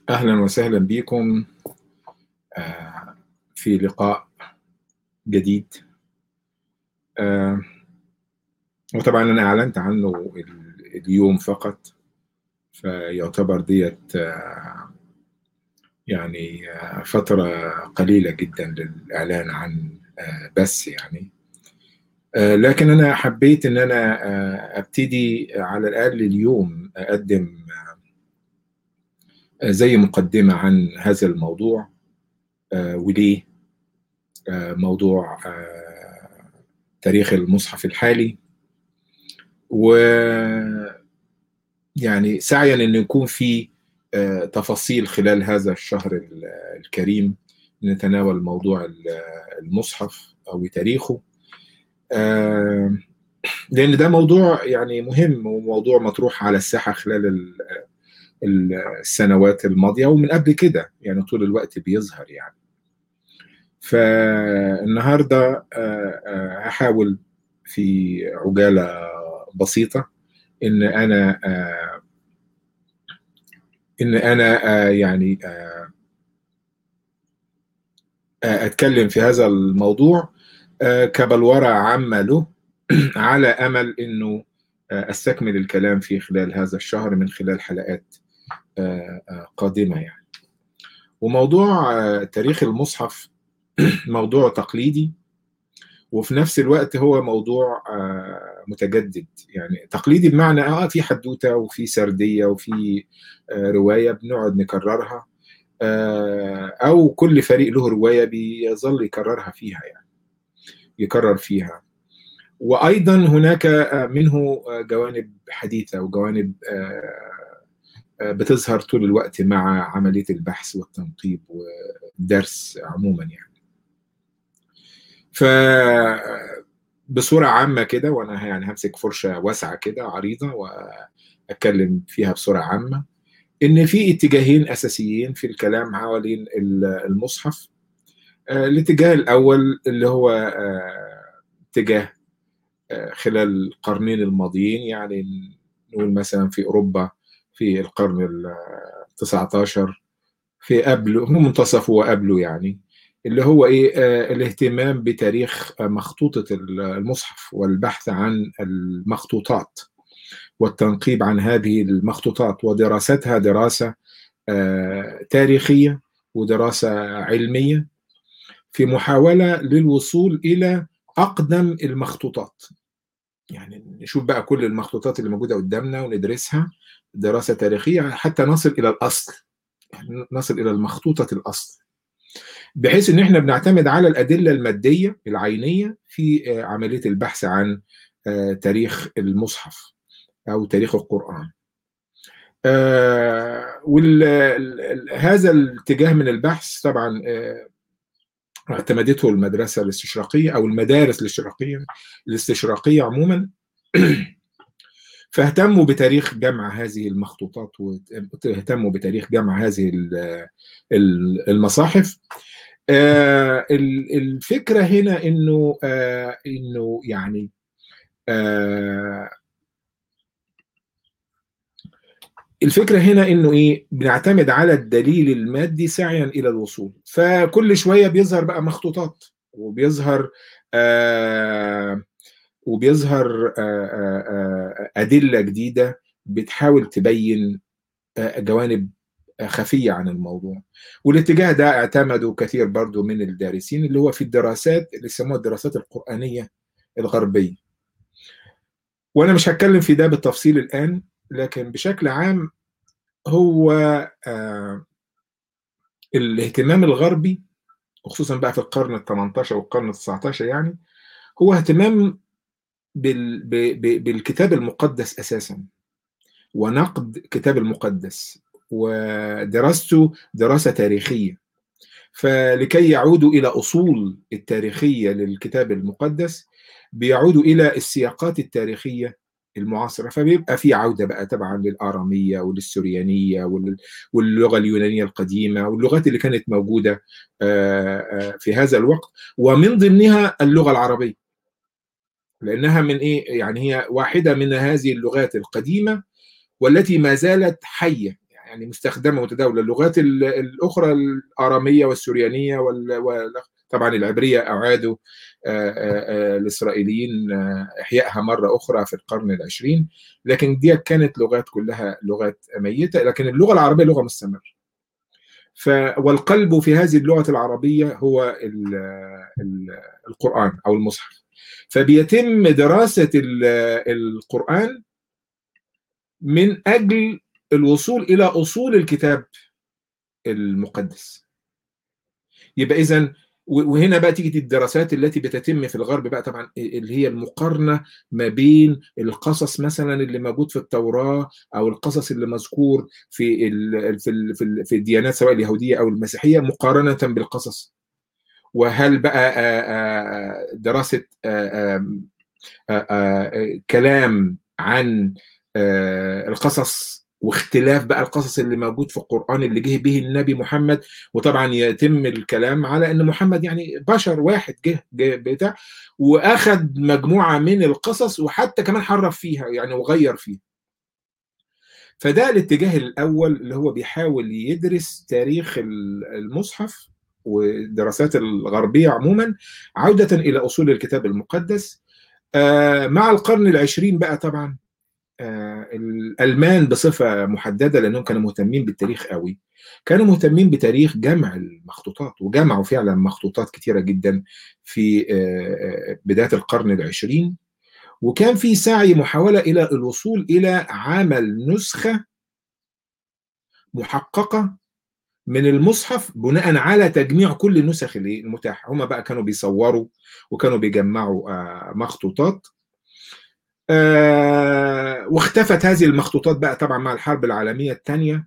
أهلا وسهلا بكم آه، في لقاء جديد آه، وطبعا أنا أعلنت عنه ال- اليوم فقط فيعتبر ديت آه، يعني آه، فترة قليلة جدا للإعلان عن آه، بس يعني آه، لكن أنا حبيت إن أنا آه، أبتدي على الأقل اليوم أقدم آه، زي مقدمة عن هذا الموضوع آه، وليه آه، موضوع آه، تاريخ المصحف الحالي و يعني سعيا أن يكون في آه، تفاصيل خلال هذا الشهر ال- الكريم نتناول موضوع ال- المصحف أو تاريخه آه، لأن ده موضوع يعني مهم وموضوع مطروح على الساحة خلال ال- السنوات الماضية ومن قبل كده يعني طول الوقت بيظهر يعني فالنهارده آه، آه، هحاول في عجالة بسيطة إن أنا آه، إن أنا آه، يعني آه، آه، أتكلم في هذا الموضوع آه، كبلورة عامة له على أمل إنه آه، أستكمل الكلام في خلال هذا الشهر من خلال حلقات آه، آه، قادمة يعني وموضوع آه، تاريخ المصحف موضوع تقليدي وفي نفس الوقت هو موضوع آه، متجدد يعني تقليدي بمعنى اه في حدوته وفي سرديه وفي آه، روايه بنقعد نكررها آه، او كل فريق له روايه بيظل يكررها فيها يعني يكرر فيها وايضا هناك آه، منه آه، جوانب حديثه وجوانب آه، آه، بتظهر طول الوقت مع عمليه البحث والتنقيب والدرس عموما يعني ف بصورة عامة كده وأنا يعني همسك فرشة واسعة كده عريضة وأتكلم فيها بصورة عامة إن في اتجاهين أساسيين في الكلام حوالين ال- المصحف آه، الاتجاه الأول اللي هو آه، اتجاه آه، خلال القرنين الماضيين يعني نقول مثلا في أوروبا في القرن ال 19 في قبله هو منتصفه وقبله يعني اللي هو ايه آه الاهتمام بتاريخ آه، مخطوطة المصحف والبحث عن المخطوطات والتنقيب عن هذه المخطوطات ودراستها دراسة آه، تاريخية ودراسة علمية في محاولة للوصول إلى أقدم المخطوطات يعني نشوف بقى كل المخطوطات اللي موجودة قدامنا وندرسها دراسة تاريخية حتى نصل إلى الأصل يعني نصل إلى المخطوطة الأصل بحيث ان احنا بنعتمد على الادله الماديه العينيه في آه، عمليه البحث عن آه، تاريخ المصحف او تاريخ القران. وهذا الاتجاه من البحث طبعا آه، اعتمدته المدرسه الاستشراقيه او المدارس الاستشراقيه الاستشراقيه عموما فاهتموا بتاريخ جمع هذه المخطوطات واهتموا بتاريخ جمع هذه ال- ال- المصاحف آه، ال- الفكره هنا انه آه، انه يعني آه، الفكره هنا انه ايه بنعتمد على الدليل المادي سعيا الى الوصول فكل شويه بيظهر بقى مخطوطات وبيظهر آه وبيظهر آه آه آه ادله جديده بتحاول تبين آه جوانب خفيه عن الموضوع والاتجاه ده اعتمده كثير برضو من الدارسين اللي هو في الدراسات اللي يسموها الدراسات القرآنية الغربية وانا مش هتكلم في ده بالتفصيل الآن لكن بشكل عام هو آه الاهتمام الغربي وخصوصا بقى في القرن ال 18 والقرن ال 19 يعني هو اهتمام بال ب ب بالكتاب المقدس اساسا ونقد كتاب المقدس ودراسته دراسه تاريخيه فلكي يعودوا الى اصول التاريخيه للكتاب المقدس بيعودوا الى السياقات التاريخيه المعاصره فبيبقى في عوده بقى طبعا للاراميه وللسريانيه وال- واللغه اليونانيه القديمه واللغات اللي كانت موجوده آه، آه، في هذا الوقت ومن ضمنها اللغه العربيه لانها من ايه يعني هي واحده من هذه اللغات القديمه والتي ما زالت حيه يعني مستخدمه متداوله اللغات الاخرى الاراميه والسوريانيه وال طبعا العبريه اعادوا الاسرائيليين احيائها مره اخرى في القرن العشرين لكن دي كانت لغات كلها لغات ميته لكن اللغه العربيه لغه مستمره ف والقلب في هذه اللغه العربيه هو ال ال القران او المصحف فبيتم دراسه القران من اجل الوصول الى اصول الكتاب المقدس يبقى اذا وهنا بقى تيجي الدراسات التي بتتم في الغرب بقى طبعا اللي هي المقارنه ما بين القصص مثلا اللي موجود في التوراه او القصص اللي مذكور في ال في ال في, ال في الديانات سواء اليهوديه او المسيحيه مقارنه بالقصص وهل بقى دراسه كلام عن القصص واختلاف بقى القصص اللي موجود في القرآن اللي جه به النبي محمد وطبعا يتم الكلام على ان محمد يعني بشر واحد جه, جه بتاع واخذ مجموعة من القصص وحتى كمان حرف فيها يعني وغير فيها فده الاتجاه الاول اللي هو بيحاول يدرس تاريخ المصحف والدراسات الغربية عموما عودة إلى أصول الكتاب المقدس مع القرن العشرين بقى طبعا الالمان بصفه محدده لانهم كانوا مهتمين بالتاريخ قوي كانوا مهتمين بتاريخ جمع المخطوطات وجمعوا فعلا مخطوطات كثيره جدا في بدايه القرن العشرين وكان في سعي محاوله الى الوصول الى عمل نسخه محققه من المصحف بناء على تجميع كل النسخ المتاحه هم بقى كانوا بيصوروا وكانوا بيجمعوا مخطوطات آه واختفت هذه المخطوطات بقى طبعا مع الحرب العالميه الثانيه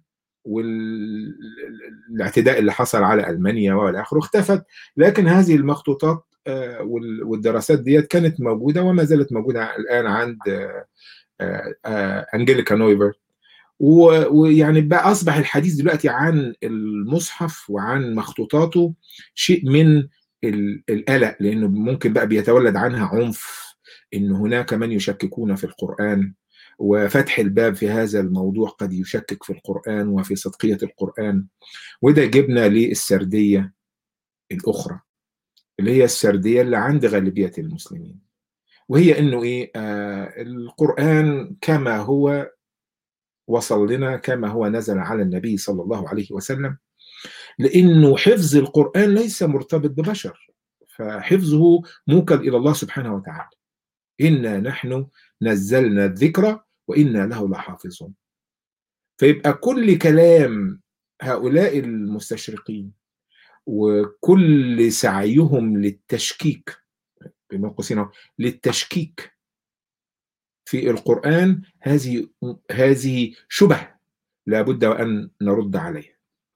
والاعتداء اللي حصل على المانيا والى اخره اختفت لكن هذه المخطوطات آه والدراسات ديت كانت موجوده وما زالت موجوده الان عند آه انجيليكا نويفر ويعني بقى اصبح الحديث دلوقتي عن المصحف وعن مخطوطاته شيء من القلق لانه ممكن بقى بيتولد عنها عنف ان هناك من يشككون في القران وفتح الباب في هذا الموضوع قد يشكك في القران وفي صدقيه القران وده جبنا للسرديه الاخرى اللي هي السرديه اللي عند غالبيه المسلمين وهي انه ايه آه القران كما هو وصل لنا كما هو نزل على النبي صلى الله عليه وسلم لانه حفظ القران ليس مرتبط ببشر فحفظه موكل الى الله سبحانه وتعالى إنا نحن نزلنا الذكر وإنا له لحافظون فيبقى كل كلام هؤلاء المستشرقين وكل سعيهم للتشكيك بين قوسين للتشكيك في القرآن هذه هذه شبه لابد وأن نرد عليها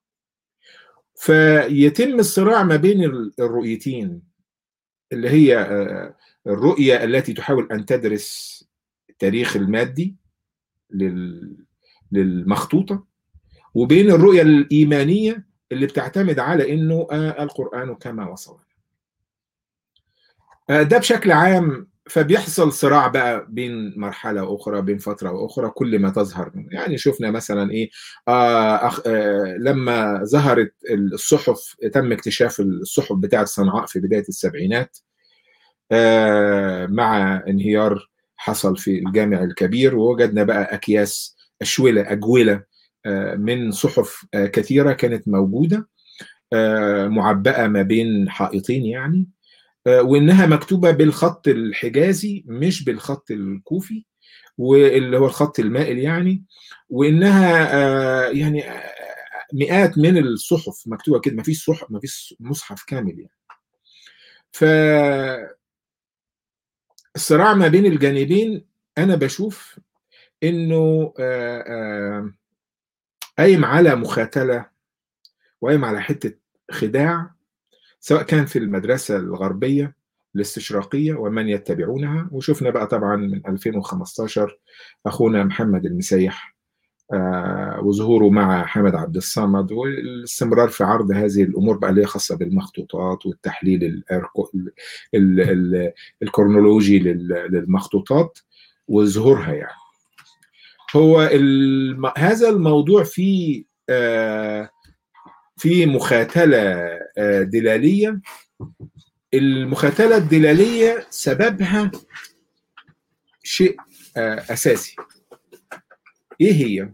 فيتم الصراع ما بين الرؤيتين اللي هي الرؤية التي تحاول أن تدرس التاريخ المادي للمخطوطة وبين الرؤية الإيمانية اللي بتعتمد على أنه القرآن كما وصل ده بشكل عام فبيحصل صراع بقى بين مرحله اخرى بين فتره واخرى كل ما تظهر يعني شفنا مثلا ايه آه أخ آه لما ظهرت الصحف تم اكتشاف الصحف بتاعه صنعاء في بدايه السبعينات آه مع انهيار حصل في الجامع الكبير ووجدنا بقى اكياس اشوله اجوله آه من صحف آه كثيره كانت موجوده آه معبأه ما بين حائطين يعني وانها مكتوبه بالخط الحجازي مش بالخط الكوفي واللي هو الخط المائل يعني وانها يعني مئات من الصحف مكتوبه كده ما فيش صحف ما فيش مصحف كامل يعني ف الصراع ما بين الجانبين انا بشوف انه قايم على مخاتله وقايم على حته خداع سواء كان في المدرسة الغربية الاستشراقية ومن يتبعونها وشفنا بقى طبعا من 2015 أخونا محمد المسيح آه وظهوره مع حمد عبد الصمد والاستمرار في عرض هذه الأمور بقى اللي هي خاصة بالمخطوطات والتحليل الأركو ال ال ال الكرونولوجي للمخطوطات وظهورها يعني هو الم... هذا الموضوع فيه آه في مخاتلة آه دلالية المخاتلة الدلالية سببها شيء آه أساسي إيه هي؟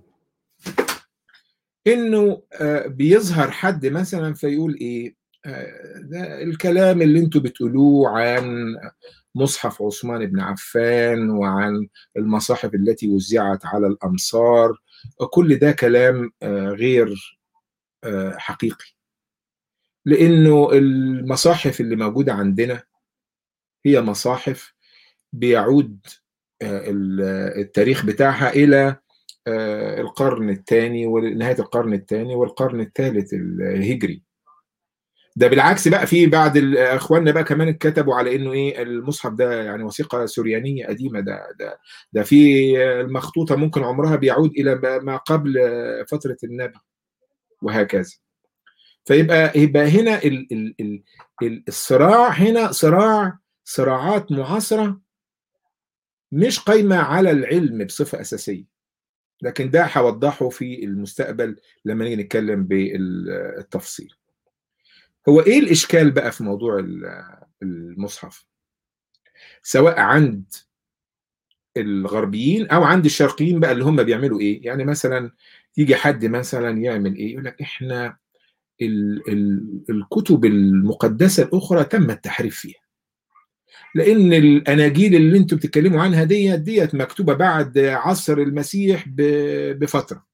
إنه آه بيظهر حد مثلا فيقول إيه ده الكلام اللي انتوا بتقولوه عن مصحف عثمان بن عفان وعن المصاحف التي وزعت على الامصار كل ده كلام غير حقيقي لانه المصاحف اللي موجوده عندنا هي مصاحف بيعود التاريخ بتاعها الى القرن الثاني ونهايه القرن الثاني والقرن الثالث الهجري ده بالعكس بقى في بعد اخواننا بقى كمان كتبوا على انه ايه المصحف ده يعني وثيقه سريانيه قديمه ده ده ده في المخطوطه ممكن عمرها بيعود الى ما قبل فتره النبي وهكذا فيبقى يبقى هنا ال ال ال الصراع هنا صراع صراعات معاصره مش قايمه على العلم بصفه اساسيه لكن ده هوضحه في المستقبل لما نيجي نتكلم بالتفصيل هو ايه الاشكال بقى في موضوع المصحف سواء عند الغربيين او عند الشرقيين بقى اللي هم بيعملوا ايه يعني مثلا يجي حد مثلا يعمل ايه يقول لك احنا ال ال الكتب المقدسه الاخرى تم التحريف فيها لان الاناجيل اللي انتم بتتكلموا عنها ديت ديت مكتوبه بعد عصر المسيح بفتره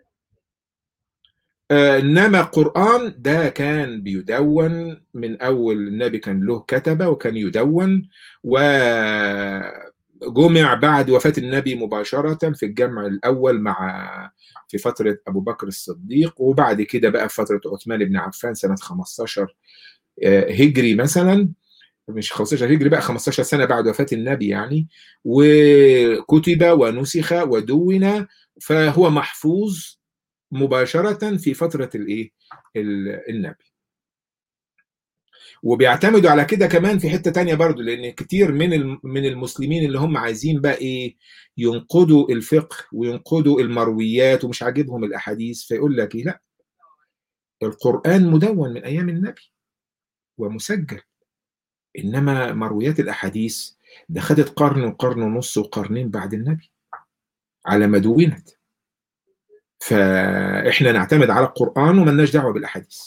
انما القران ده كان بيدون من اول النبي كان له كتبه وكان يدون وجمع بعد وفاه النبي مباشره في الجمع الاول مع في فتره ابو بكر الصديق وبعد كده بقى في فتره عثمان بن عفان سنه 15 هجري مثلا مش 15 هجري بقى 15 سنه بعد وفاه النبي يعني وكتب ونسخ ودون فهو محفوظ مباشرة في فترة الايه النبي وبيعتمدوا على كده كمان في حتة تانية برضو لأن كتير من من المسلمين اللي هم عايزين بقى إيه ينقضوا الفقه وينقضوا المرويات ومش عاجبهم الأحاديث فيقول لك إيه لا القرآن مدون من أيام النبي ومسجل إنما مرويات الأحاديث ده خدت قرن وقرن ونص وقرنين بعد النبي على ما دونت فاحنا نعتمد على القران وملناش دعوه بالاحاديث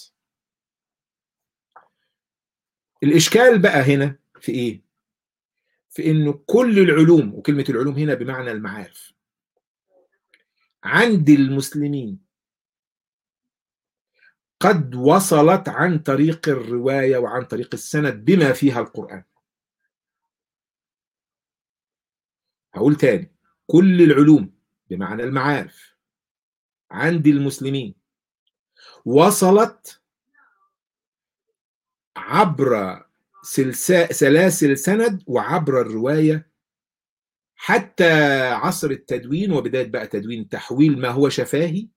الاشكال بقى هنا في ايه في انه كل العلوم وكلمه العلوم هنا بمعنى المعارف عند المسلمين قد وصلت عن طريق الروايه وعن طريق السند بما فيها القران هقول تاني كل العلوم بمعنى المعارف عند المسلمين وصلت عبر سلاسل سند وعبر الروايه حتى عصر التدوين وبدايه بقى تدوين تحويل ما هو شفاهي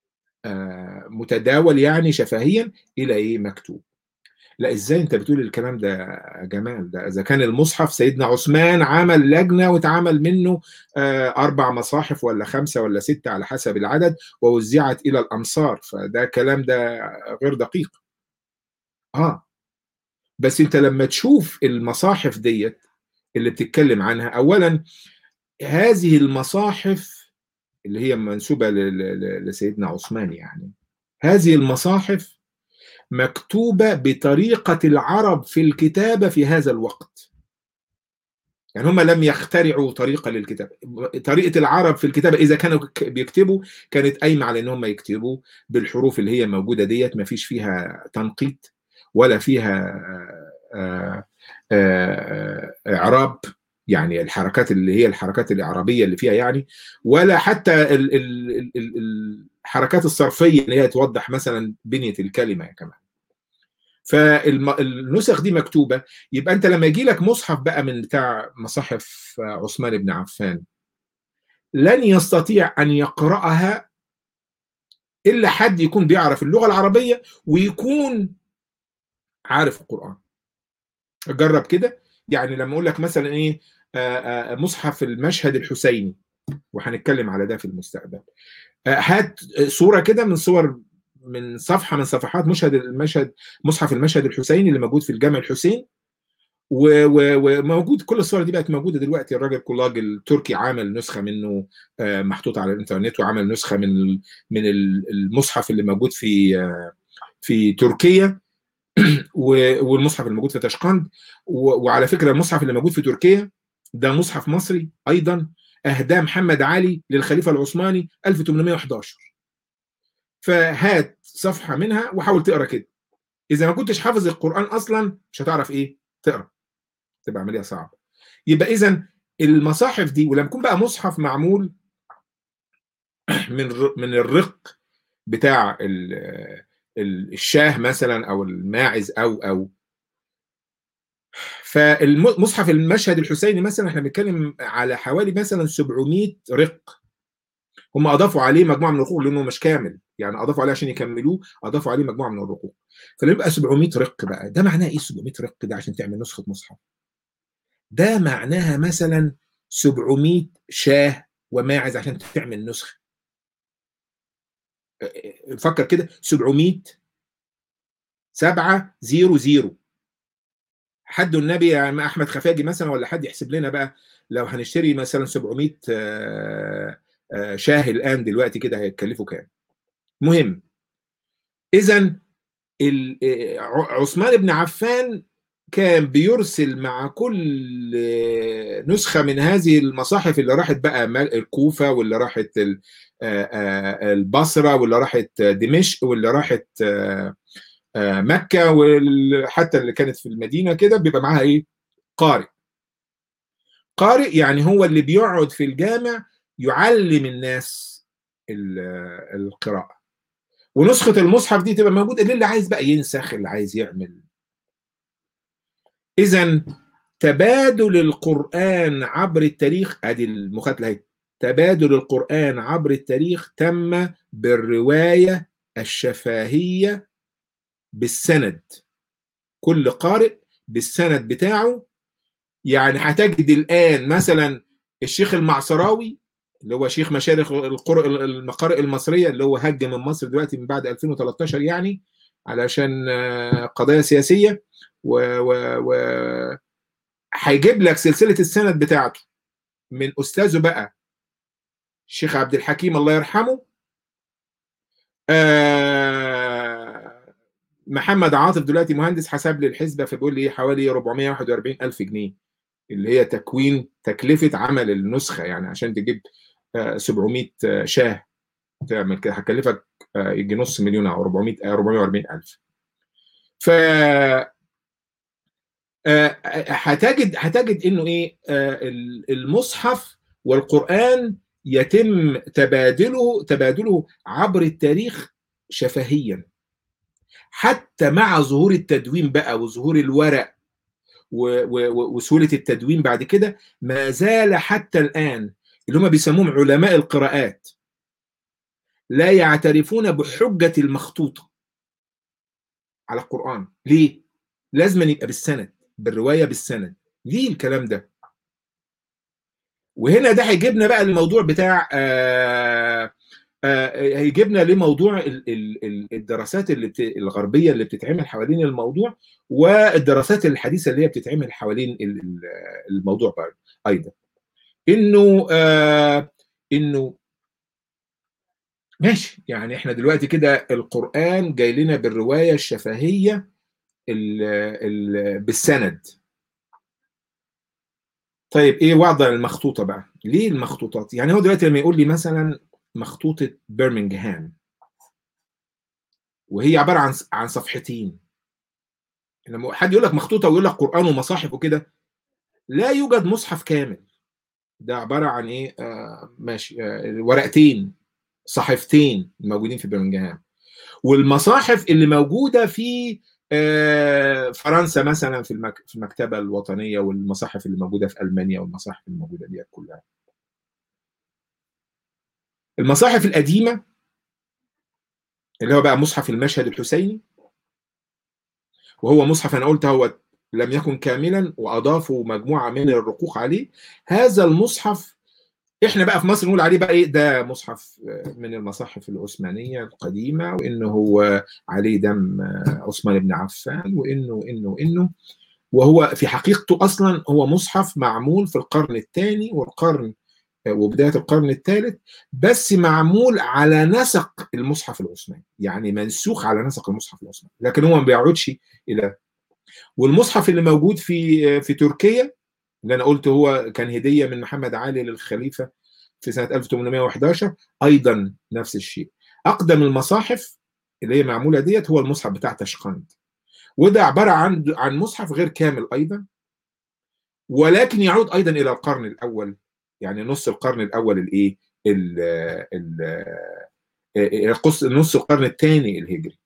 متداول يعني شفهيا الى ايه مكتوب لا ازاي انت بتقول الكلام ده جمال ده اذا كان المصحف سيدنا عثمان عمل لجنه واتعمل منه اربع مصاحف ولا خمسه ولا سته على حسب العدد ووزعت الى الامصار فده كلام ده غير دقيق اه بس انت لما تشوف المصاحف ديت اللي بتتكلم عنها اولا هذه المصاحف اللي هي منسوبه لسيدنا عثمان يعني هذه المصاحف مكتوبه بطريقه العرب في الكتابه في هذا الوقت يعني هم لم يخترعوا طريقه للكتابه طريقه العرب في الكتابه اذا كانوا بيكتبوا كانت قايمه على ان هم يكتبوا بالحروف اللي هي موجوده ديت ما فيش فيها تنقيط ولا فيها اعراب يعني الحركات اللي هي الحركات الاعرابيه اللي فيها يعني ولا حتى ال ال ال الحركات الصرفيه اللي هي توضح مثلا بنيه الكلمه كمان فالنسخ دي مكتوبه يبقى انت لما يجي لك مصحف بقى من بتاع مصاحف عثمان بن عفان لن يستطيع ان يقراها الا حد يكون بيعرف اللغه العربيه ويكون عارف القران جرب كده يعني لما اقول لك مثلا ايه آآ آآ مصحف المشهد الحسيني وهنتكلم على ده في المستقبل هات صوره كده من صور من صفحه من صفحات مشهد المشهد مصحف المشهد الحسيني اللي موجود في الجامع الحسين وموجود كل الصور دي بقت موجوده دلوقتي الراجل كولاج التركي عامل نسخه منه محطوطه على الانترنت وعمل نسخه من من المصحف اللي موجود في في تركيا والمصحف اللي موجود في تاشقند وعلى فكره المصحف اللي موجود في تركيا ده مصحف مصري ايضا اهداه محمد علي للخليفه العثماني 1811 فهات صفحه منها وحاول تقرا كده اذا ما كنتش حافظ القران اصلا مش هتعرف ايه تقرا تبقى عمليه صعبه يبقى اذا المصاحف دي ولما يكون بقى مصحف معمول من من الرق بتاع الشاه مثلا او الماعز او او فالمصحف المشهد الحسيني مثلا احنا بنتكلم على حوالي مثلا 700 رق هم اضافوا عليه مجموعه من الرقوق لانه مش كامل يعني اضافوا عليه عشان يكملوه اضافوا عليه مجموعه من الرقوق فلما يبقى 700 رق بقى ده معناه ايه 700 رق ده عشان تعمل نسخه مصحف ده معناها مثلا 700 شاه وماعز عشان تعمل نسخه فكر كده 700 7 0 0 حد النبي يعني احمد خفاجي مثلا ولا حد يحسب لنا بقى لو هنشتري مثلا 700 شاه الان دلوقتي كده هيتكلفوا كام مهم اذا عثمان بن عفان كان بيرسل مع كل نسخة من هذه المصاحف اللي راحت بقى الكوفة واللي راحت البصرة واللي راحت دمشق واللي راحت مكة وحتى اللي كانت في المدينة كده بيبقى معاها ايه قارئ قارئ يعني هو اللي بيقعد في الجامع يعلم الناس القراءة ونسخة المصحف دي تبقى موجودة للي عايز بقى ينسخ اللي عايز يعمل إذا تبادل القرآن عبر التاريخ ادي المخاتله اهي تبادل القرآن عبر التاريخ تم بالرواية الشفاهية بالسند كل قارئ بالسند بتاعه يعني هتجد الآن مثلا الشيخ المعصراوي اللي هو شيخ مشارق المقارئ المصرية اللي هو هج من مصر دلوقتي من بعد 2013 يعني علشان قضايا سياسية و, و, و هيجيب لك سلسلة السند بتاعته من أستاذه بقى الشيخ عبد الحكيم الله يرحمه آه محمد عاطف دلوقتي مهندس حسب لي الحسبة فبيقول لي حوالي 441 ألف جنيه اللي هي تكوين تكلفة عمل النسخة يعني عشان تجيب 700 شاه تعمل كده هتكلفك يجي نص مليون او 400 440 الف ف هتجد هتجد انه ايه المصحف والقران يتم تبادله تبادله عبر التاريخ شفهيا حتى مع ظهور التدوين بقى وظهور الورق وسهوله التدوين بعد كده ما زال حتى الان اللي هم بيسموهم علماء القراءات لا يعترفون بحجة المخطوطة على القرآن ليه؟ لازم يبقى بالسند بالرواية بالسند ليه الكلام ده؟ وهنا ده هيجيبنا بقى الموضوع بتاع آآ آآ هيجيبنا لموضوع الدراسات اللي بت... الغربية اللي بتتعمل حوالين الموضوع والدراسات الحديثة اللي هي بتتعمل حوالين الموضوع أيضا انه آه انه ماشي يعني احنا دلوقتي كده القرآن جاي لنا بالرواية الشفهية ال ال بالسند طيب ايه وضع المخطوطة بقى ليه المخطوطات يعني هو دلوقتي لما يقول لي مثلا مخطوطة برمنجهام وهي عبارة عن عن صفحتين لما حد يقول لك مخطوطة ويقول لك قرآن ومصاحف وكده لا يوجد مصحف كامل ده عبارة عن ايه آه ماشي آه ورقتين صحيفتين موجودين في برمنجهام والمصاحف اللي موجودة في آه فرنسا مثلا في المك... في المكتبة الوطنية والمصاحف اللي موجودة في ألمانيا والمصاحف اللي موجودة دي كلها المصاحف القديمة اللي هو بقى مصحف المشهد الحسيني وهو مصحف أنا قلت هو لم يكن كاملا وأضافوا مجموعة من الرقوق عليه هذا المصحف احنا بقى في مصر نقول عليه بقى ايه ده مصحف من المصاحف العثمانيه القديمه وانه هو عليه دم عثمان بن عفان وانه انه انه وهو في حقيقته اصلا هو مصحف معمول في القرن الثاني والقرن وبدايه القرن الثالث بس معمول على نسق المصحف العثماني يعني منسوخ على نسق المصحف العثماني لكن هو ما بيعودش الى والمصحف اللي موجود في في تركيا اللي انا قلت هو كان هديه من محمد علي للخليفه في سنه 1811 ايضا نفس الشيء اقدم المصاحف اللي هي معموله ديت هو المصحف بتاع تشقند وده عباره عن عن مصحف غير كامل ايضا ولكن يعود ايضا الى القرن الاول يعني نص القرن الاول الايه نص القرن الثاني الهجري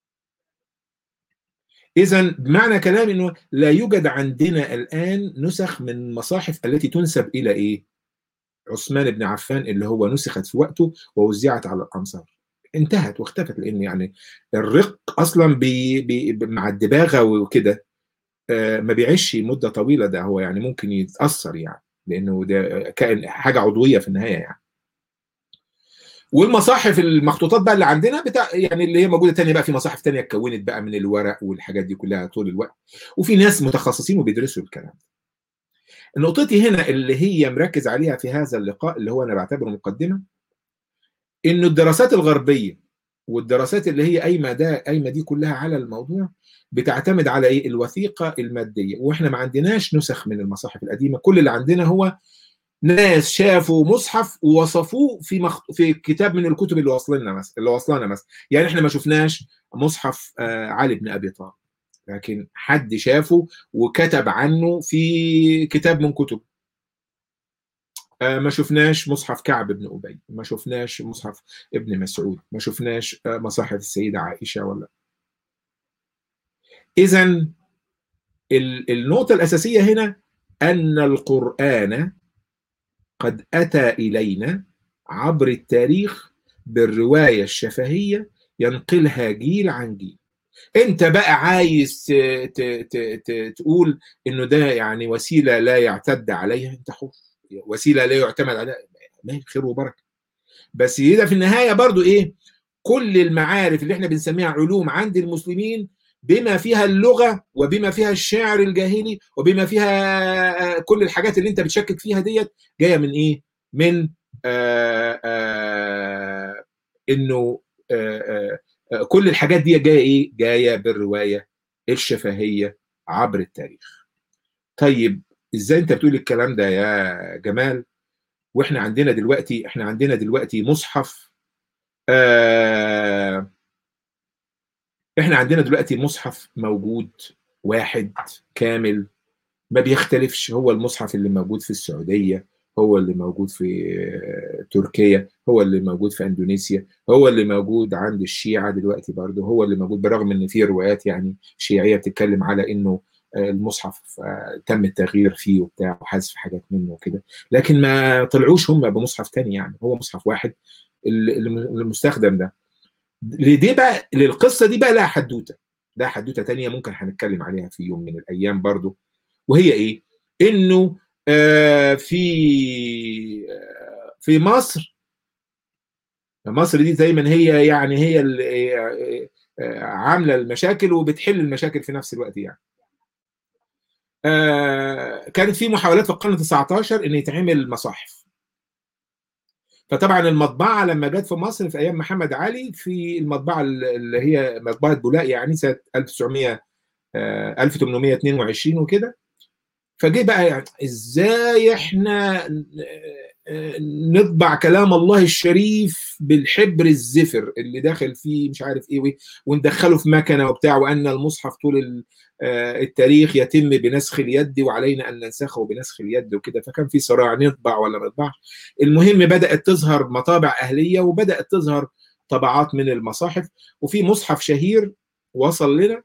اذا بمعنى كلام انه لا يوجد عندنا الان نسخ من المصاحف التي تنسب الى ايه عثمان بن عفان اللي هو نسخت في وقته ووزعت على الامصار انتهت واختفت لان يعني الرق اصلا بي بي مع الدباغه وكده آه ما بيعيش مده طويله ده هو يعني ممكن يتاثر يعني لانه ده كائن حاجه عضويه في النهايه يعني والمصاحف المخطوطات بقى اللي عندنا بتاع يعني اللي هي موجوده تانية بقى في مصاحف تانية اتكونت بقى من الورق والحاجات دي كلها طول الوقت وفي ناس متخصصين وبيدرسوا الكلام نقطتي هنا اللي هي مركز عليها في هذا اللقاء اللي هو انا بعتبره مقدمه انه الدراسات الغربيه والدراسات اللي هي قايمه ده قايمه دي كلها على الموضوع بتعتمد على ايه الوثيقه الماديه واحنا ما عندناش نسخ من المصاحف القديمه كل اللي عندنا هو ناس شافوا مصحف ووصفوه في مخ... في كتاب من الكتب اللي واصلنا مثلا اللي واصلنا مثلا يعني احنا ما شفناش مصحف آه علي بن ابي طالب لكن حد شافه وكتب عنه في كتاب من كتب آه ما شفناش مصحف كعب بن ابي ما شفناش مصحف ابن مسعود ما شفناش آه مصاحف السيده عائشه ولا اذا النقطه الاساسيه هنا ان القران قد اتى الينا عبر التاريخ بالروايه الشفهيه ينقلها جيل عن جيل انت بقى عايز ت ت ت ت تقول انه ده يعني وسيله لا يعتد عليها انت حر وسيله لا يعتمد عليها ما خير وبركه بس ده في النهايه برضو ايه كل المعارف اللي احنا بنسميها علوم عند المسلمين بما فيها اللغه وبما فيها الشعر الجاهلي وبما فيها كل الحاجات اللي انت بتشكك فيها ديت جايه من ايه؟ من آآ آآ انه آآ كل الحاجات دي جايه ايه؟ جايه بالروايه الشفهيه عبر التاريخ. طيب ازاي انت بتقول الكلام ده يا جمال؟ واحنا عندنا دلوقتي احنا عندنا دلوقتي مصحف آه احنا عندنا دلوقتي مصحف موجود واحد كامل ما بيختلفش هو المصحف اللي موجود في السعوديه هو اللي موجود في تركيا هو اللي موجود في اندونيسيا هو اللي موجود عند الشيعه دلوقتي برضه هو اللي موجود برغم ان في روايات يعني شيعيه بتتكلم على انه المصحف تم التغيير فيه وبتاع وحذف حاجات منه وكده لكن ما طلعوش هم بمصحف تاني يعني هو مصحف واحد المستخدم ده لدي بقى للقصه دي بقى لها حدوته ده حدوته تانية ممكن هنتكلم عليها في يوم من الايام برضو وهي ايه انه آه في آه في مصر مصر دي دايما هي يعني هي اللي آه عامله المشاكل وبتحل المشاكل في نفس الوقت يعني كانت في محاولات في القرن 19 ان يتعمل مصاحف فطبعا المطبعه لما جت في مصر في ايام محمد علي في المطبعه اللي هي مطبعه بولاق يعني سنه 1900 1822 وكده فجه بقى يعني ازاي احنا نطبع كلام الله الشريف بالحبر الزفر اللي داخل فيه مش عارف ايه وندخله في مكنه وبتاع وان المصحف طول التاريخ يتم بنسخ اليد وعلينا ان ننسخه بنسخ اليد وكده فكان في صراع نطبع ولا ما نطبعش المهم بدات تظهر مطابع اهليه وبدات تظهر طبعات من المصاحف وفي مصحف شهير وصل لنا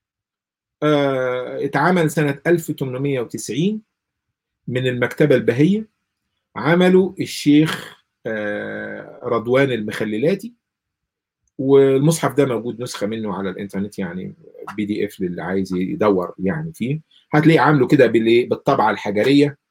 اه اتعمل سنه 1890 من المكتبه البهيه عمله الشيخ اه رضوان المخللاتي والمصحف ده موجود نسخه منه على الانترنت يعني بي دي اف للي عايز يدور يعني فيه هتلاقيه عامله كده بالطبعه الحجريه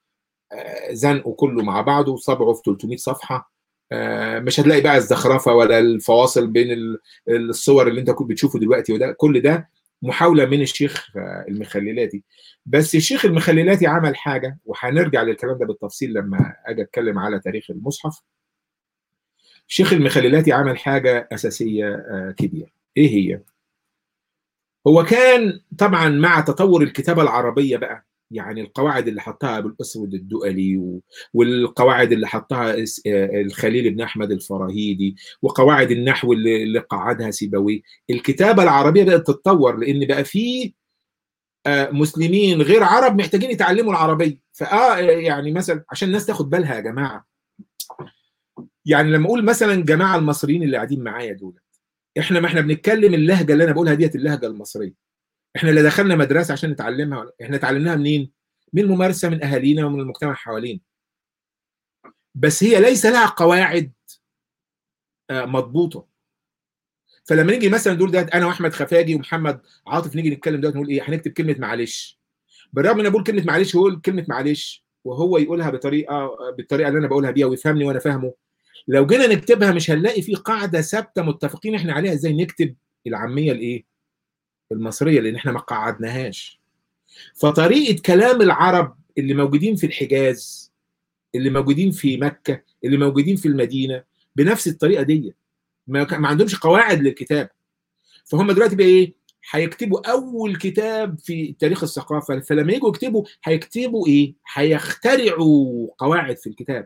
زنقه كله مع بعضه وصبعه في 300 صفحه مش هتلاقي بقى الزخرفه ولا الفواصل بين الصور اللي انت كنت بتشوفه دلوقتي وده كل ده محاوله من الشيخ المخللاتي بس الشيخ المخللاتي عمل حاجه وهنرجع للكلام ده بالتفصيل لما اجي اتكلم على تاريخ المصحف الشيخ المخللاتي عمل حاجه اساسيه كبيره ايه هي هو كان طبعا مع تطور الكتابه العربيه بقى يعني القواعد اللي حطها ابو الاسود الدؤلي والقواعد اللي حطها الخليل بن احمد الفراهيدي وقواعد النحو اللي, اللي قعدها سيبويه الكتابه العربيه بدات تتطور لان بقى في مسلمين غير عرب محتاجين يتعلموا العربيه فاه يعني مثلا عشان الناس تاخد بالها يا جماعه يعني لما اقول مثلا جماعه المصريين اللي قاعدين معايا دول احنا ما احنا بنتكلم اللهجه اللي انا بقولها ديت اللهجه المصريه احنا اللي دخلنا مدرسه عشان نتعلمها احنا اتعلمناها منين من الممارسه من اهالينا ومن المجتمع حوالينا بس هي ليس لها قواعد مضبوطه فلما نيجي مثلا نقول ده انا واحمد خفاجي ومحمد عاطف نيجي نتكلم دلوقتي نقول ايه هنكتب كلمه معلش بالرغم ان انا بقول كلمه معلش هو كلمه معلش وهو يقولها بطريقه بالطريقه اللي انا بقولها بيها ويفهمني وانا فاهمه لو جينا نكتبها مش هنلاقي في قاعده ثابته متفقين احنا عليها ازاي نكتب العاميه الايه المصريه لان احنا ما قعدناهاش فطريقه كلام العرب اللي موجودين في الحجاز اللي موجودين في مكه اللي موجودين في المدينه بنفس الطريقه دي ما, ما عندهمش قواعد للكتاب فهم دلوقتي بقى ايه هيكتبوا اول كتاب في تاريخ الثقافه فلما يجوا يكتبوا هيكتبوا ايه هيخترعوا قواعد في الكتاب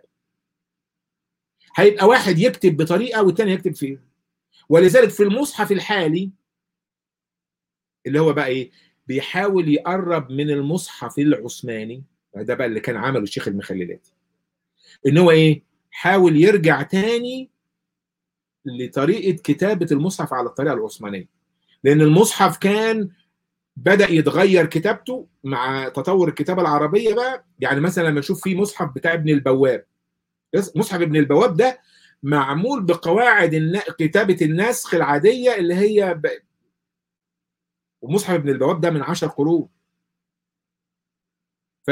هيبقى واحد يكتب بطريقه والتاني يكتب فيه ولذلك في المصحف الحالي اللي هو بقى ايه بيحاول يقرب من المصحف العثماني ده بقى اللي كان عمله الشيخ المخللاتي ان هو ايه حاول يرجع تاني لطريقه كتابه المصحف على الطريقه العثمانيه لان المصحف كان بدا يتغير كتابته مع تطور الكتابه العربيه بقى يعني مثلا لما نشوف في مصحف بتاع ابن البواب مصحف ابن البواب ده معمول بقواعد كتابه النسخ العاديه اللي هي ب... ومصحف ابن البواب ده من عشر قرون ف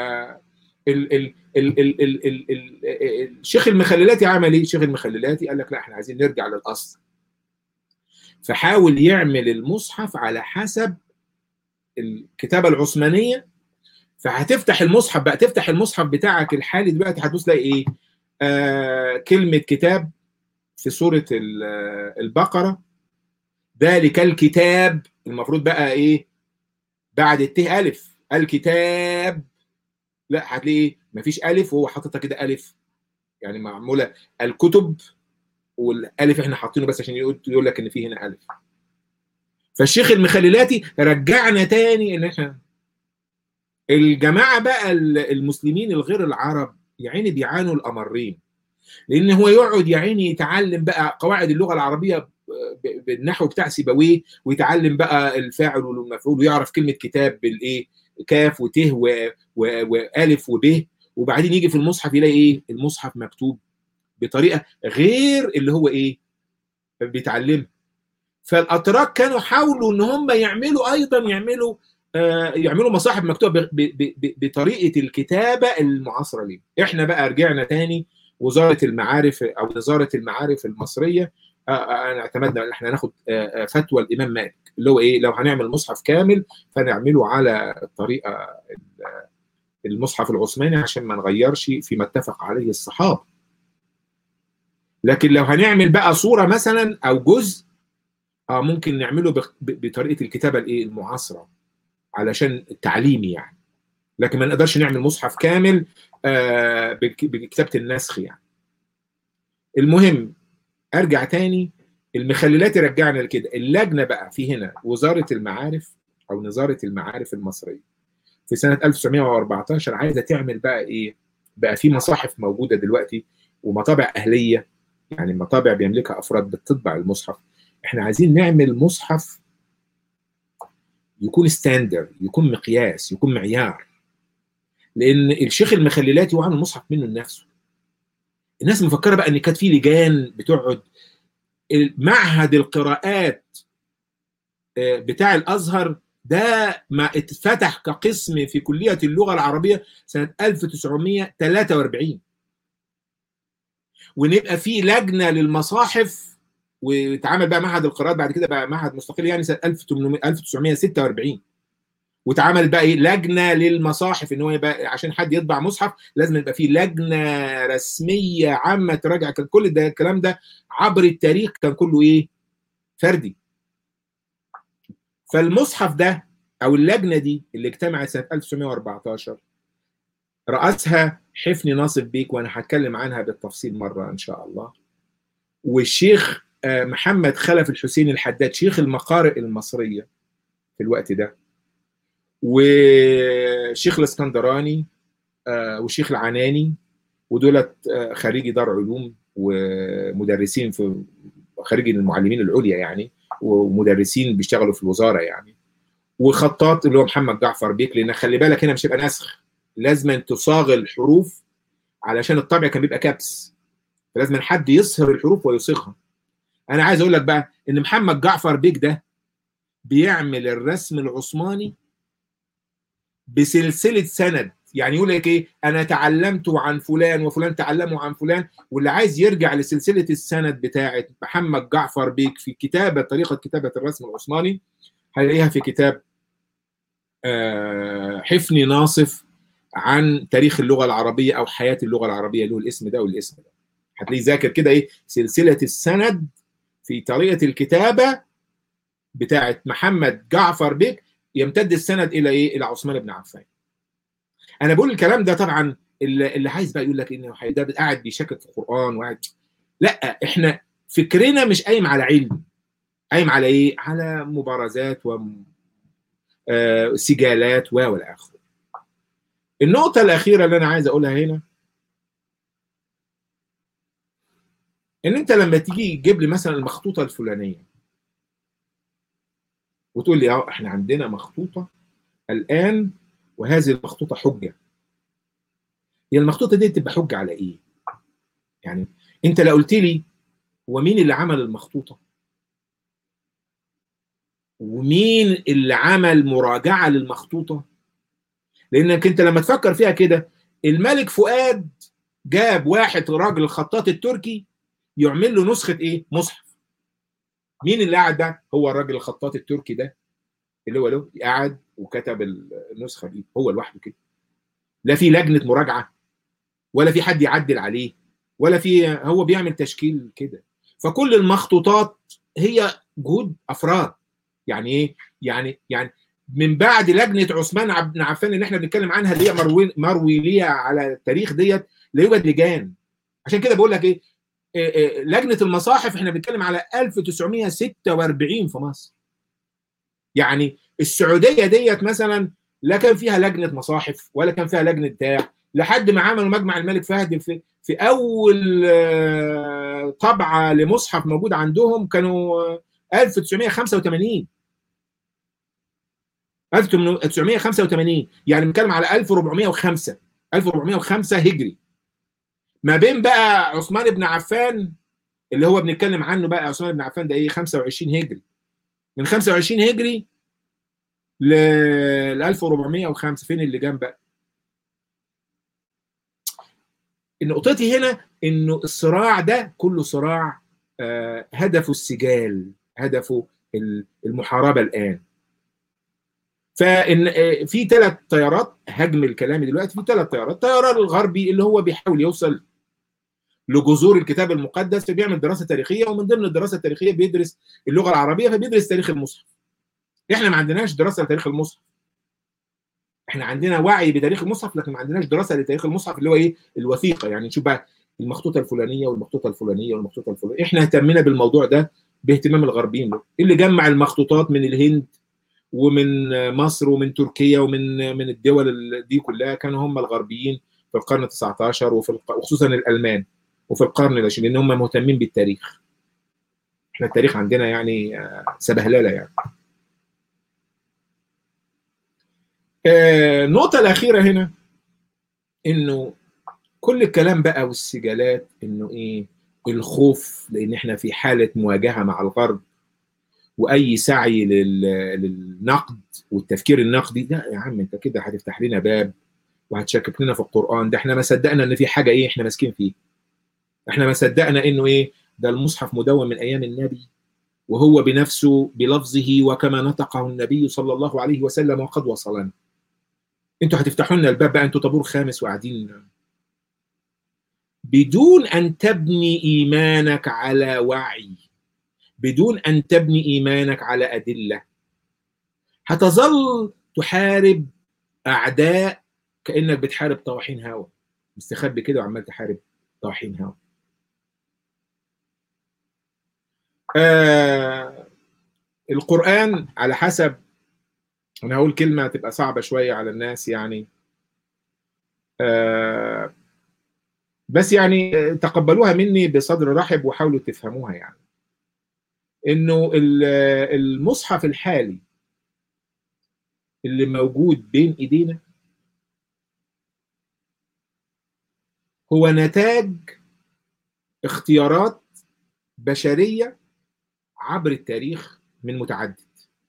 ال ال ال ال ال ال ال الشيخ المخللاتي عمل ايه؟ الشيخ المخللاتي قال لك لا احنا عايزين نرجع للاصل فحاول يعمل المصحف على حسب الكتابه العثمانيه فهتفتح المصحف بقى تفتح المصحف بتاعك الحالي دلوقتي هتبص تلاقي ايه؟ آه كلمه كتاب في سوره البقره ذلك الكتاب المفروض بقى ايه؟ بعد الت الف الكتاب لا هتلاقي مفيش الف وهو حاططها كده الف يعني معموله الكتب والالف احنا حاطينه بس عشان يقول, يقول لك ان في هنا الف فالشيخ المخللاتي رجعنا تاني ان احنا الجماعه بقى المسلمين الغير العرب يا عيني بيعانوا الامرين لان هو يقعد يا عيني يتعلم بقى قواعد اللغه العربيه بالنحو بتاع سيبويه ويتعلم بقى الفاعل والمفعول ويعرف كلمه كتاب بالايه كاف وت والف وب وبعدين يجي في المصحف يلاقي ايه المصحف مكتوب بطريقه غير اللي هو ايه بيتعلمها فالاتراك كانوا حاولوا ان هم يعملوا ايضا يعملوا آه يعملوا مصاحف مكتوبه بطريقه الكتابه المعاصره ليه احنا بقى رجعنا تاني وزاره المعارف او وزاره المعارف المصريه آه آه اعتمدنا ان احنا ناخد فتوى الامام مالك اللي هو ايه لو هنعمل مصحف كامل فنعمله على الطريقه المصحف العثماني عشان ما نغيرش فيما اتفق عليه الصحابه لكن لو هنعمل بقى صوره مثلا او جزء اه ممكن نعمله بطريقه الكتابه الايه المعاصره علشان التعليمي يعني لكن ما نقدرش نعمل مصحف كامل آه بكتابه النسخ يعني المهم ارجع تاني المخللات رجعنا لكده اللجنه بقى في هنا وزاره المعارف او نظاره المعارف المصريه في سنه 1914 عايزه تعمل بقى ايه بقى في مصاحف موجوده دلوقتي ومطابع اهليه يعني مطابع بيملكها افراد بتطبع المصحف احنا عايزين نعمل مصحف يكون ستاندرد يكون مقياس يكون معيار لان الشيخ المخللاتي هو عامل مصحف منه لنفسه الناس مفكره بقى ان كانت في لجان بتقعد معهد القراءات بتاع الازهر ده ما اتفتح كقسم في كليه اللغه العربيه سنه 1943 ونبقى في لجنه للمصاحف واتعمل بقى معهد القراءات بعد كده بقى معهد مستقل يعني سنه 1946 واتعمل بقى ايه لجنه للمصاحف ان هو يبقى عشان حد يطبع مصحف لازم يبقى في لجنه رسميه عامه تراجع كان كل ده الكلام ده عبر التاريخ كان كله ايه فردي فالمصحف ده او اللجنه دي اللي اجتمعت سنه 1914 رأسها حفني ناصف بيك وانا هتكلم عنها بالتفصيل مره ان شاء الله والشيخ محمد خلف الحسين الحداد شيخ المقارئ المصريه في الوقت ده وشيخ الاسكندراني وشيخ العناني ودولت خريجي دار علوم ومدرسين في خريجي المعلمين العليا يعني ومدرسين بيشتغلوا في الوزاره يعني وخطاط اللي هو محمد جعفر بيك لان خلي بالك هنا مش هيبقى نسخ لازم تصاغ الحروف علشان الطبع كان بيبقى كبس فلازم حد يصهر الحروف ويصيغها انا عايز اقول لك بقى ان محمد جعفر بيك ده بيعمل الرسم العثماني بسلسله سند يعني يقول لك ايه انا تعلمت عن فلان وفلان تعلموا عن فلان واللي عايز يرجع لسلسله السند بتاعه محمد جعفر بيك في كتابه طريقه كتابه الرسم العثماني هنلاقيها في كتاب حفني ناصف عن تاريخ اللغه العربيه او حياه اللغه العربيه له الاسم ده والاسم ده هتلاقيه ذاكر كده ايه سلسله السند في طريقه الكتابه بتاعه محمد جعفر بيك يمتد السند الى ايه الى عثمان بن عفان انا بقول الكلام ده طبعا اللي, اللي عايز بقى يقول لك انه ده قاعد بيشكك في القران وقاعد لا احنا فكرنا مش قايم على علم قايم على ايه على مبارزات و آه سجالات و والى اخره النقطه الاخيره اللي انا عايز اقولها هنا ان انت لما تيجي تجيب لي مثلا المخطوطه الفلانيه وتقول لي اه احنا عندنا مخطوطه الان وهذه المخطوطه حجه هي المخطوطه دي تبقى حجه على ايه يعني انت لو قلت لي هو مين اللي عمل المخطوطه ومين اللي عمل مراجعه للمخطوطه لانك انت لما تفكر فيها كده الملك فؤاد جاب واحد راجل الخطاط التركي يعمل له نسخه ايه مصحف مين اللي قاعد ده هو الراجل الخطاط التركي ده اللي هو له قاعد وكتب النسخه دي هو لوحده كده لا في لجنه مراجعه ولا في حد يعدل عليه ولا في هو بيعمل تشكيل كده فكل المخطوطات هي جهود افراد يعني ايه يعني يعني من بعد لجنه عثمان بن عفان اللي احنا بنتكلم عنها اللي هي مروي مروي ليها على التاريخ ديت لا يوجد لجان عشان كده بقول لك ايه لجنه المصاحف احنا بنتكلم على 1946 في مصر يعني السعوديه ديت مثلا لا كان فيها لجنه مصاحف ولا كان فيها لجنه بتاع لحد ما عملوا مجمع الملك فهد في في اول طبعه لمصحف موجود عندهم كانوا 1985 1985 يعني بنتكلم على 1405 1405 هجري ما بين بقى عثمان بن عفان اللي هو بنتكلم عنه بقى عثمان بن عفان ده ايه 25 هجري من 25 هجري ل 1405 فين اللي جنب بقى نقطتي هنا انه الصراع ده كله صراع آه هدفه السجال هدفه المحاربه الان فان في ثلاث طيارات هجم الكلام دلوقتي في ثلاث طيارات الطيران الغربي اللي هو بيحاول يوصل لجذور الكتاب المقدس فبيعمل دراسه تاريخيه ومن ضمن الدراسه التاريخيه بيدرس اللغه العربيه فبيدرس تاريخ المصحف احنا ما عندناش دراسه لتاريخ المصحف احنا عندنا وعي بتاريخ المصحف لكن ما عندناش دراسه لتاريخ المصحف اللي هو ايه الوثيقه يعني نشوف بقى المخطوطه الفلانيه والمخطوطه الفلانيه والمخطوطه الفلانيه احنا اهتمينا بالموضوع ده باهتمام الغربيين له اللي جمع المخطوطات من الهند ومن مصر ومن تركيا ومن من الدول دي كلها كانوا هم الغربيين في القرن ال 19 وفي الق... وخصوصا الالمان وفي القرن العشرين لان هم مهتمين بالتاريخ احنا التاريخ عندنا يعني سبهلله يعني النقطة الأخيرة هنا إنه كل الكلام بقى والسجالات إنه إيه الخوف لأن إحنا في حالة مواجهة مع الغرب واي سعي للنقد والتفكير النقدي لا يا عم انت كده هتفتح لنا باب وهتشكك لنا في القران ده احنا ما صدقنا ان في حاجه ايه احنا ماسكين فيه احنا ما صدقنا انه ايه ده المصحف مدون من ايام النبي وهو بنفسه بلفظه وكما نطقه النبي صلى الله عليه وسلم وقد وصلنا انتوا هتفتحوا لنا الباب بقى انتوا طابور خامس وقاعدين بدون ان تبني ايمانك على وعي بدون ان تبني ايمانك على ادله هتظل تحارب اعداء كانك بتحارب طواحين هوا مستخبي كده وعمال تحارب طواحين هوا آه القرآن على حسب أنا هقول كلمة تبقى صعبة شوية على الناس يعني آه بس يعني تقبلوها مني بصدر رحب وحاولوا تفهموها يعني إنه المصحف الحالي اللي موجود بين إيدينا هو نتاج اختيارات بشريه عبر التاريخ من متعدد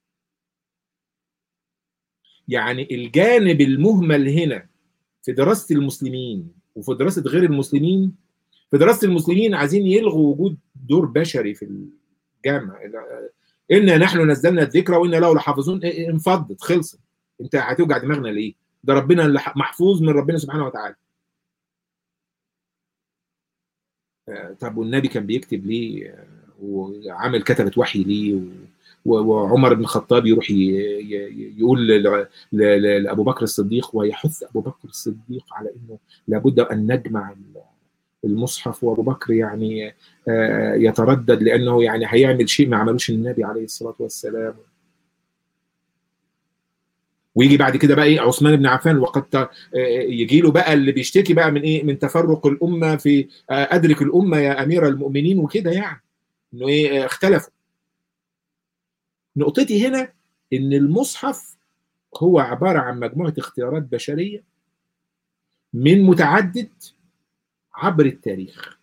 يعني الجانب المهمل هنا في دراسة المسلمين وفي دراسة غير المسلمين في دراسة المسلمين عايزين يلغوا وجود دور بشري في الجامع إنا نحن نزلنا الذكر وإنا له لحافظون انفضت خلصت أنت هتوجع دماغنا ليه؟ ده ربنا اللي محفوظ من ربنا سبحانه وتعالى طب والنبي كان بيكتب ليه وعامل كتبة وحي ليه وعمر بن الخطاب يروح يقول لابو بكر الصديق ويحث ابو بكر الصديق على انه لابد ان نجمع المصحف وابو بكر يعني يتردد لانه يعني هيعمل شيء ما عملوش النبي عليه الصلاه والسلام ويجي بعد كده بقى ايه عثمان بن عفان وقد يجي له بقى اللي بيشتكي بقى من ايه من تفرق الامه في ادرك الامه يا امير المؤمنين وكده يعني انه ايه اختلفوا نقطتي هنا ان المصحف هو عباره عن مجموعه اختيارات بشريه من متعدد عبر التاريخ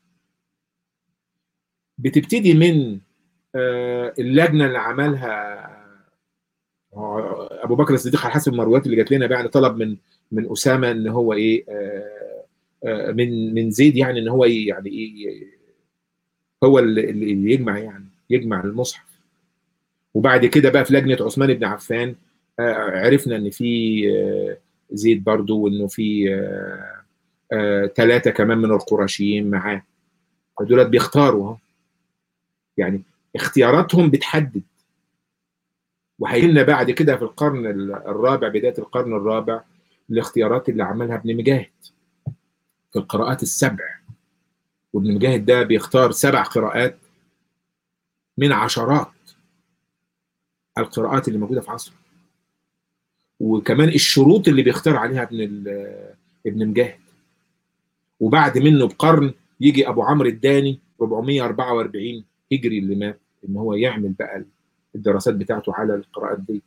بتبتدي من اللجنه اللي عملها ابو بكر الصديق على حسب المرويات اللي جات لنا يعني طلب من من اسامه ان هو ايه من من زيد يعني ان هو يعني ايه هو اللي, اللي يجمع يعني يجمع المصحف وبعد كده بقى في لجنه عثمان بن عفان عرفنا ان في زيد برضو وانه في ثلاثه كمان من القرشيين معاه فدولت بيختاروا يعني اختياراتهم بتحدد وهيجي بعد كده في القرن الرابع بدايه القرن الرابع الاختيارات اللي عملها ابن مجاهد في القراءات السبع وابن مجاهد ده بيختار سبع قراءات من عشرات القراءات اللي موجوده في عصره وكمان الشروط اللي بيختار عليها ابن ابن مجاهد وبعد منه بقرن يجي ابو عمرو الداني 444 هجري اللي مات ان هو يعمل بقى الدراسات بتاعته على القراءات دي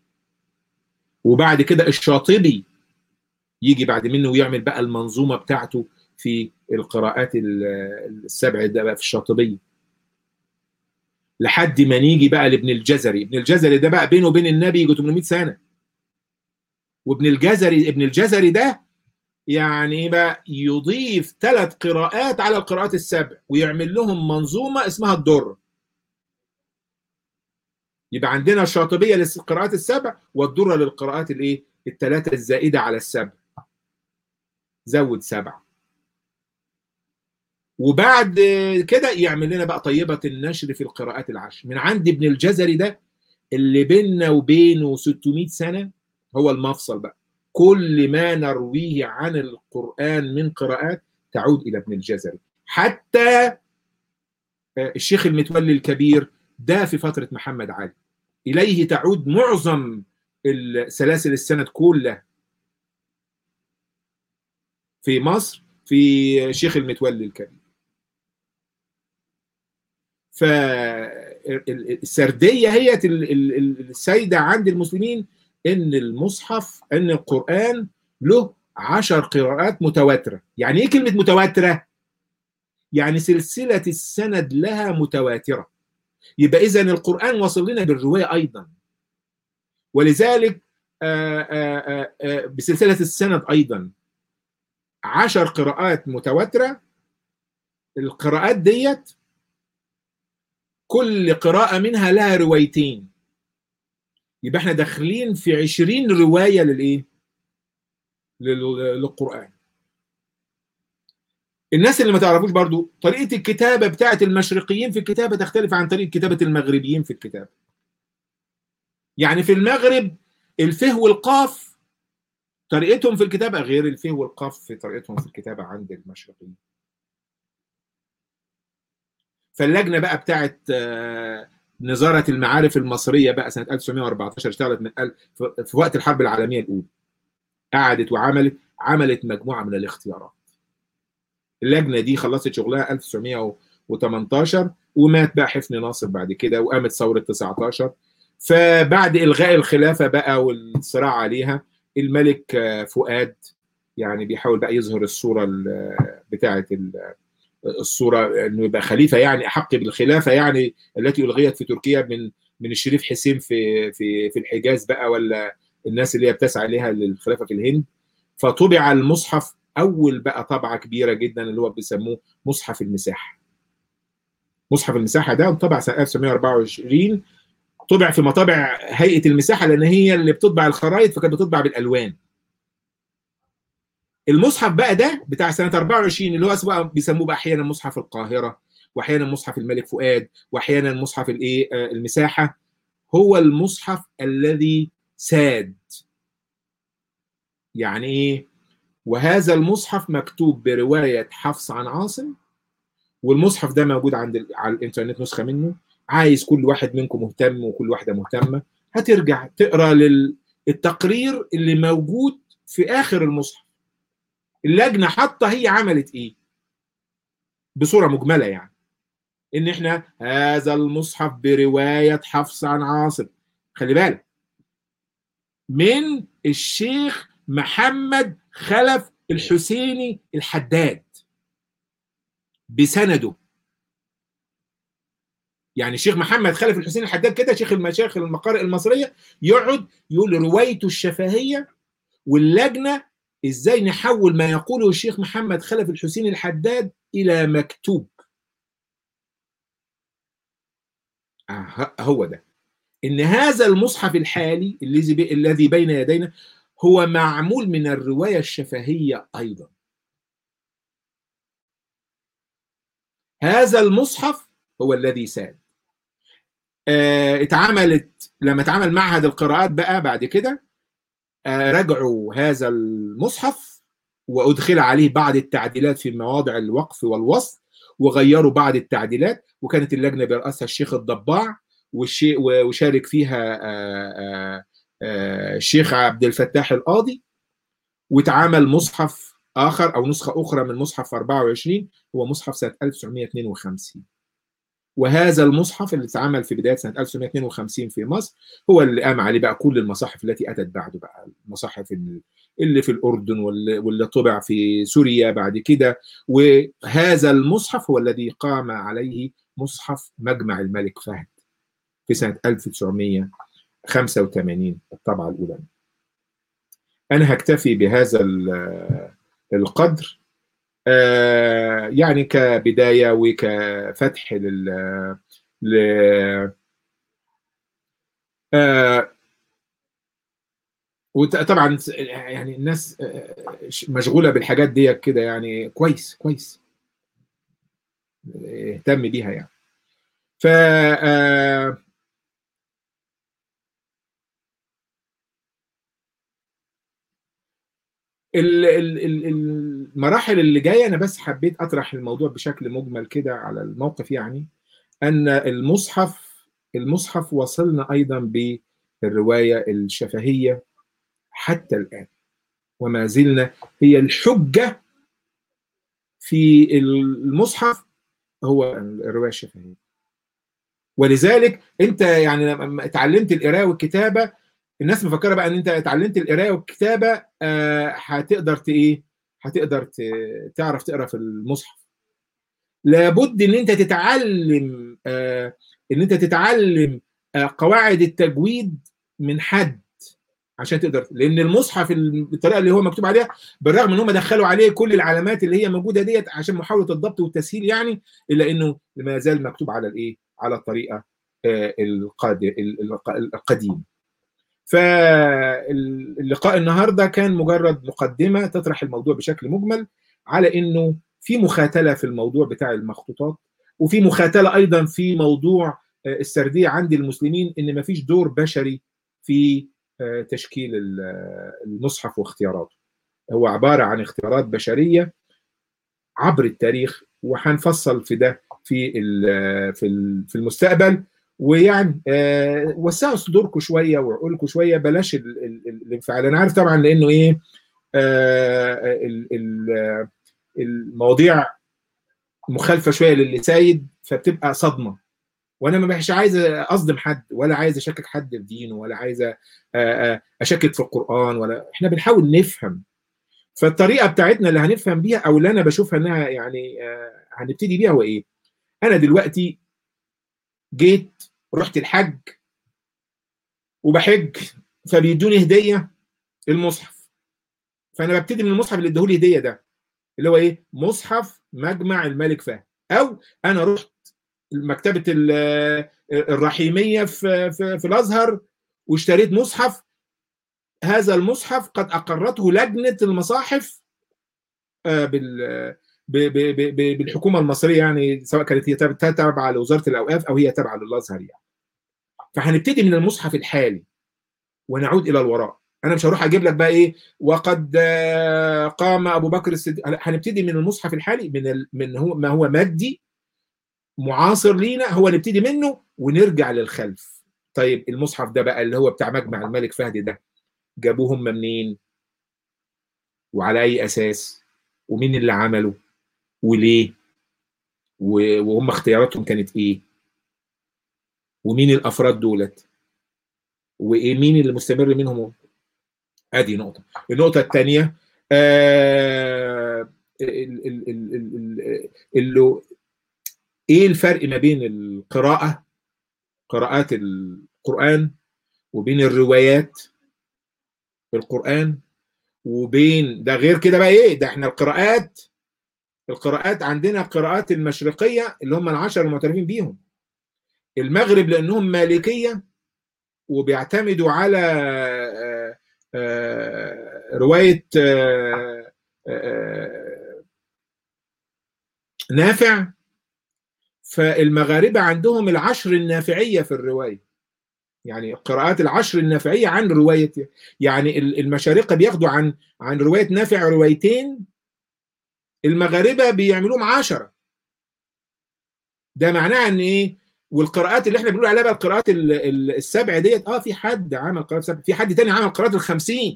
وبعد كده الشاطبي يجي بعد منه ويعمل بقى المنظومه بتاعته في القراءات السبع ده بقى في الشاطبيه لحد ما نيجي بقى لابن الجزري ابن الجزري ده بقى بينه وبين النبي يجي 800 سنه وابن الجزري ابن الجزري ده يعني بقى يضيف ثلاث قراءات على القراءات السبع ويعمل لهم منظومه اسمها الدر يبقى عندنا الشاطبيه للقراءات السبع والدره للقراءات الايه الثلاثه الزائده على السبع زود سبعه وبعد كده يعمل لنا بقى طيبه النشر في القراءات العشر من عند ابن الجزري ده اللي بيننا وبينه 600 سنه هو المفصل بقى كل ما نرويه عن القران من قراءات تعود الى ابن الجزري حتى الشيخ المتولي الكبير ده في فتره محمد علي اليه تعود معظم سلاسل السند كلها في مصر في شيخ المتولي الكبير فالسرديه هي السيده عند المسلمين ان المصحف ان القران له عشر قراءات متواتره يعني ايه كلمه متواتره يعني سلسله السند لها متواتره يبقى اذا القران واصل لنا بالروايه ايضا ولذلك آآ آآ بسلسله السند ايضا عشر قراءات متواتره القراءات ديت كل قراءه منها لها روايتين يبقى احنا داخلين في عشرين روايه للايه للقران الناس اللي ما تعرفوش برضو طريقه الكتابه بتاعه المشرقيين في الكتابه تختلف عن طريقه كتابه المغربيين في الكتابه يعني في المغرب الفه والقاف طريقتهم في الكتابه غير الفه والقاف في طريقتهم في الكتابه عند المشرقيين فاللجنه بقى بتاعه نظاره المعارف المصريه بقى سنه 1914 اشتغلت من في وقت الحرب العالميه الاولى قعدت وعملت عملت مجموعه من الاختيارات اللجنه دي خلصت شغلها 1918 ومات بقى حفني ناصر بعد كده وقامت ثوره 19 فبعد الغاء الخلافه بقى والصراع عليها الملك فؤاد يعني بيحاول بقى يظهر الصوره بتاعه الصوره انه يبقى خليفه يعني احق بالخلافه يعني التي الغيت في تركيا من من الشريف حسين في في في الحجاز بقى ولا الناس اللي هي بتسعى لها للخلافه في الهند فطبع المصحف اول بقى طبعه كبيره جدا اللي هو بيسموه مصحف المساحه مصحف المساحه ده طبع سنه 1924 طبع في مطابع هيئه المساحه لان هي اللي بتطبع الخرائط فكانت بتطبع بالالوان المصحف بقى ده بتاع سنه 24 اللي هو بقى بيسموه بقى احيانا مصحف القاهره واحيانا مصحف الملك فؤاد واحيانا مصحف الايه المساحه هو المصحف الذي ساد يعني ايه وهذا المصحف مكتوب بروايه حفص عن عاصم والمصحف ده موجود عند على الانترنت نسخه منه عايز كل واحد منكم مهتم وكل واحده مهتمه هترجع تقرا للتقرير اللي موجود في اخر المصحف اللجنه حتى هي عملت ايه بصوره مجمله يعني ان احنا هذا المصحف بروايه حفص عن عاصم خلي بالك من الشيخ محمد خلف الحسيني الحداد بسنده يعني الشيخ محمد خلف الحسين الحداد كده شيخ المشايخ المقارئ المصريه يقعد يقول روايته الشفهيه واللجنه ازاي نحول ما يقوله الشيخ محمد خلف الحسين الحداد الى مكتوب آه هو ده ان هذا المصحف الحالي الذي الذي بين يدينا هو معمول من الروايه الشفهيه ايضا هذا المصحف هو الذي ساد آه اتعملت لما اتعمل معهد القراءات بقى بعد كده آه رجعوا هذا المصحف وادخل عليه بعض التعديلات في مواضع الوقف والوصل وغيروا بعض التعديلات وكانت اللجنه برئاسها الشيخ الضباع وشارك فيها آه الشيخ عبد الفتاح القاضي واتعمل مصحف اخر او نسخه اخرى من مصحف 24 هو مصحف سنه 1952 وهذا المصحف اللي اتعمل في بدايه سنه 1952 في مصر هو اللي قام عليه بقى كل المصاحف التي اتت بعده بقى المصاحف اللي في الاردن واللي طبع في سوريا بعد كده وهذا المصحف هو الذي قام عليه مصحف مجمع الملك فهد في سنه 1985 الطبعه الاولى انا هكتفي بهذا القدر يعني كبدايه وكفتح لل ل وطبعا يعني الناس مشغوله بالحاجات دي كده يعني كويس كويس اهتم بيها يعني ف المراحل اللي جايه انا بس حبيت اطرح الموضوع بشكل مجمل كده على الموقف يعني ان المصحف المصحف وصلنا ايضا بالروايه الشفهيه حتى الان وما زلنا هي الحجه في المصحف هو الروايه الشفهيه ولذلك انت يعني لما اتعلمت القراءه والكتابه الناس مفكره بقى ان انت اتعلمت القرايه والكتابه آه هتقدر ت ايه هتقدر تعرف تقرا في المصحف لابد ان انت تتعلم آه ان انت تتعلم قواعد التجويد من حد عشان تقدر لان المصحف بالطريقه اللي هو مكتوب عليها بالرغم ان هم دخلوا عليه كل العلامات اللي هي موجوده ديت عشان محاوله الضبط والتسهيل يعني الا انه ما زال مكتوب على الايه على الطريقه القديم فاللقاء النهارده كان مجرد مقدمه تطرح الموضوع بشكل مجمل على انه في مخاتله في الموضوع بتاع المخطوطات وفي مخاتله ايضا في موضوع السرديه عند المسلمين ان ما فيش دور بشري في تشكيل المصحف واختياراته هو عباره عن اختيارات بشريه عبر التاريخ وهنفصل في ده في في في المستقبل ويعني آه وسعوا صدوركم شويه وعقولكم شويه بلاش الانفعال انا عارف طبعا لانه ايه آه المواضيع مخالفه شويه للي سايد فبتبقى صدمه وانا ما بقاش عايز اصدم حد ولا عايز اشكك حد في دينه ولا عايز اشكك في القران ولا احنا بنحاول نفهم فالطريقه بتاعتنا اللي هنفهم بيها او اللي انا بشوفها انها يعني هنبتدي بيها هو ايه؟ انا دلوقتي جيت رحت الحج وبحج فبيدوني هديه المصحف فانا ببتدي من المصحف اللي اداهولي هديه ده اللي هو ايه؟ مصحف مجمع الملك فهد او انا رحت مكتبه الرحيميه في في, في الازهر واشتريت مصحف هذا المصحف قد اقرته لجنه المصاحف بال بالحكومه المصريه يعني سواء كانت هي تابعه لوزاره الاوقاف او هي تابعه للازهر يعني. فهنبتدي من المصحف الحالي ونعود الى الوراء. انا مش هروح اجيب لك بقى ايه وقد قام ابو بكر الصديق هنبتدي من المصحف الحالي من ال... من هو ما هو مادي معاصر لينا هو نبتدي منه ونرجع للخلف. طيب المصحف ده بقى اللي هو بتاع مجمع الملك فهد ده جابوه هم منين؟ وعلى اي اساس؟ ومين اللي عمله؟ وليه وهم اختياراتهم كانت ايه ومين الافراد دولت وايه مين اللي مستمر منهم ادي نقطه النقطه الثانيه آه اللي ايه الفرق ما بين القراءه قراءات القران وبين الروايات القران وبين ده غير كده بقى ايه ده احنا القراءات القراءات عندنا قراءات المشرقية اللي هم العشر المعترفين بيهم المغرب لأنهم مالكية وبيعتمدوا على رواية نافع فالمغاربة عندهم العشر النافعية في الرواية يعني قراءات العشر النافعية عن رواية يعني المشارقة بياخدوا عن عن رواية نافع روايتين المغاربه بيعملوهم عشرة ده معناه ان ايه والقراءات اللي احنا بنقول عليها بقى القراءات السبع ديت اه في حد عمل قراءات سبع في حد تاني عمل قراءات الخمسين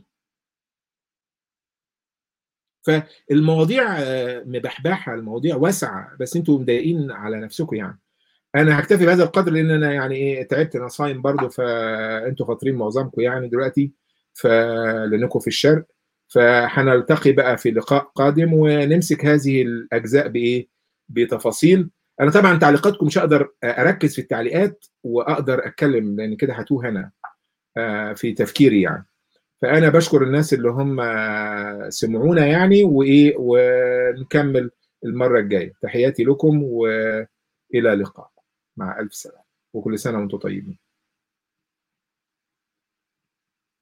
فالمواضيع مبحبحه المواضيع واسعه بس انتوا مضايقين على نفسكم يعني انا هكتفي بهذا القدر لان انا يعني ايه تعبت انا صايم برضه فانتوا فاطرين معظمكم يعني دلوقتي فلانكم في الشرق فهنلتقي بقى في لقاء قادم ونمسك هذه الاجزاء بايه بتفاصيل انا طبعا تعليقاتكم مش هقدر اركز في التعليقات واقدر اتكلم لان كده هتوه انا في تفكيري يعني فانا بشكر الناس اللي هم سمعونا يعني وايه ونكمل المره الجايه تحياتي لكم والى اللقاء مع الف سلامه وكل سنه وانتم طيبين